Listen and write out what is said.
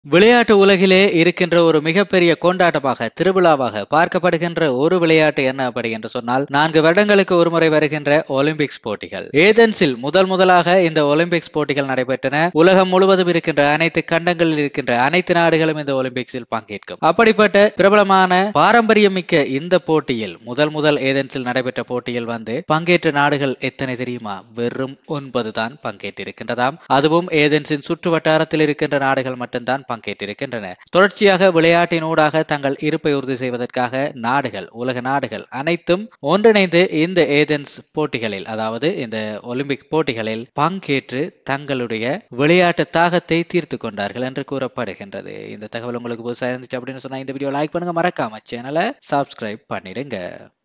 விளையாட்டு உலகிலே இருக்கின்ற ஒரு மிகப்பெரிய கொண்டாட்டமாக திருவிழாவாக பார்க்கப்படுகின்ற ஒரு விளையாட்டு என்ன அப்படி என்று சொன்னால் நான்கு வருடங்களுக்கு ஒருமுறை வருகின்ற ஒலிம்பிக்ஸ் போட்டிகள் ஏதென்ஸில் முதல் முதலாக இந்த ஒலிம்பிக்ஸ் போட்டிகள் நடைபெற்றன உலகம் முழுவதும் இருக்கின்ற அனைத்து கண்டங்களில் இருக்கின்ற அனைத்து நாடுகளும் இந்த ஒலிம்பிக்ஸில் பங்கேற்கும் அப்படிப்பட்ட பிரபலமான பாரம்பரியம் மிக்க இந்த போட்டியில் முதல் முதல் ஏதென்ஸில் நடைபெற்ற போட்டியில் வந்து பங்கேற்ற நாடுகள் எத்தனை தெரியுமா வெறும் ஒன்பது தான் பங்கேற்றிருக்கின்றதாம் அதுவும் ஏதென்ஸின் சுற்று வட்டாரத்தில் இருக்கின்ற நாடுகள் மட்டும்தான் பங்கேற்றிருக்கின்றன தொடர்ச்சியாக விளையாட்டினூடாக தங்கள் இருப்பை உறுதி செய்வதற்காக நாடுகள் உலக நாடுகள் அனைத்தும் ஒன்றிணைந்து இந்த ஏதென்ஸ் போட்டிகளில் அதாவது இந்த ஒலிம்பிக் போட்டிகளில் பங்கேற்று தங்களுடைய விளையாட்டு தாகத்தை தீர்த்து கொண்டார்கள் என்று கூறப்படுகின்றது இந்த தகவல் உங்களுக்கு புதுசாக இருந்துச்சு அப்படின்னு சொன்னா இந்த வீடியோ லைக் பண்ணுங்க மறக்காம சேனலை சப்ஸ்கிரைப் பண்ணிடுங்க